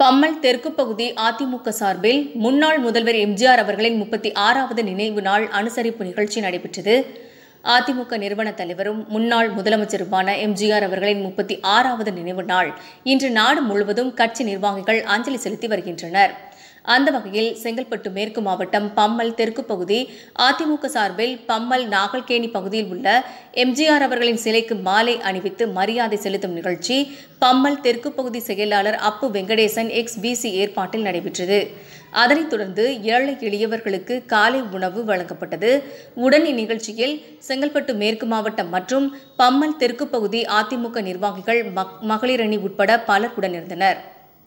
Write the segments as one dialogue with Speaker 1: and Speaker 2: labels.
Speaker 1: பம்மல் தெற்கு பகுதி அதிமுக சார்பில் முன்னாள் முதல்வர் எம்ஜிஆர் அவர்களின் முப்பத்தி ஆறாவது நினைவு நாள் அனுசரிப்பு நிகழ்ச்சி நடைபெற்றது அதிமுக நிறுவன தலைவரும் முன்னாள் முதலமைச்சருமான எம்ஜிஆர் அவர்களின் முப்பத்தி ஆறாவது நினைவு நாள் இன்று நாடு முழுவதும் கட்சி நிர்வாகிகள் அஞ்சலி செலுத்தி வருகின்றனர் அந்த வகையில் செங்கல்பட்டு மேற்கு மாவட்டம் பம்மல் தெற்கு பகுதி அதிமுக சார்பில் பம்மல் நாகல்கேணி பகுதியில் உள்ள எம்ஜிஆர் அவர்களின் சிலைக்கு மாலை அணிவித்து மரியாதை செலுத்தும் நிகழ்ச்சி பம்மல் தெற்கு பகுதி செயலாளர் அப்பு வெங்கடேசன் எக்ஸ் பிசி ஏற்பாட்டில் நடைபெற்றது அதனைத் தொடர்ந்து ஏழை எளியவர்களுக்கு காலை உணவு வழங்கப்பட்டது உடன் இந்நிகழ்ச்சியில் செங்கல்பட்டு மேற்கு மாவட்டம் மற்றும் பம்மல் தெற்கு பகுதி அதிமுக நிர்வாகிகள் மக்- மகளிர் அணி உட்பட பலர் உடனிருந்தனர்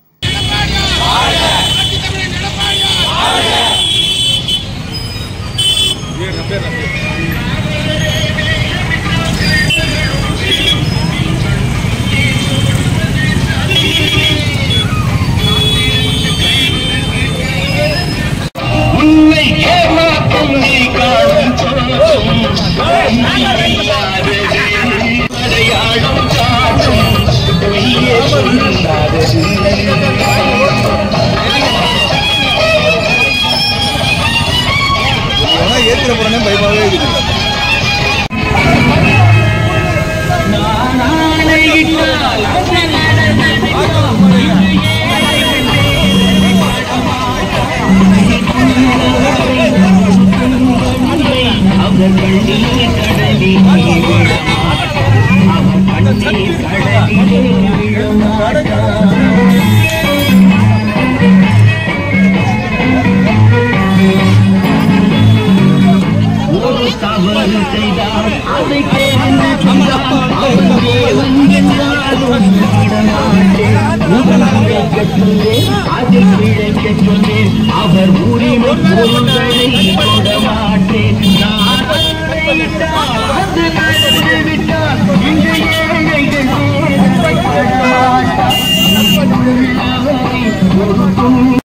Speaker 2: உன்னை ஏமாற்றும் நீ காணும் சோகம் அடையாளம் காணும் பொய்யே சொல்லாதது
Speaker 3: ஆனா ஏத்திர போறேனே பயமாவே இருக்குது
Speaker 2: ஒரு தவறு செய்தால் அதை கேட்டு சொன்னால் அவனே உங்கென்றாலும் விடமாட்டேன். உடனடியாக சொன்னேன், அதை பிழைக்கச் சொன்னேன். அவர் உரிமை பொருள்களை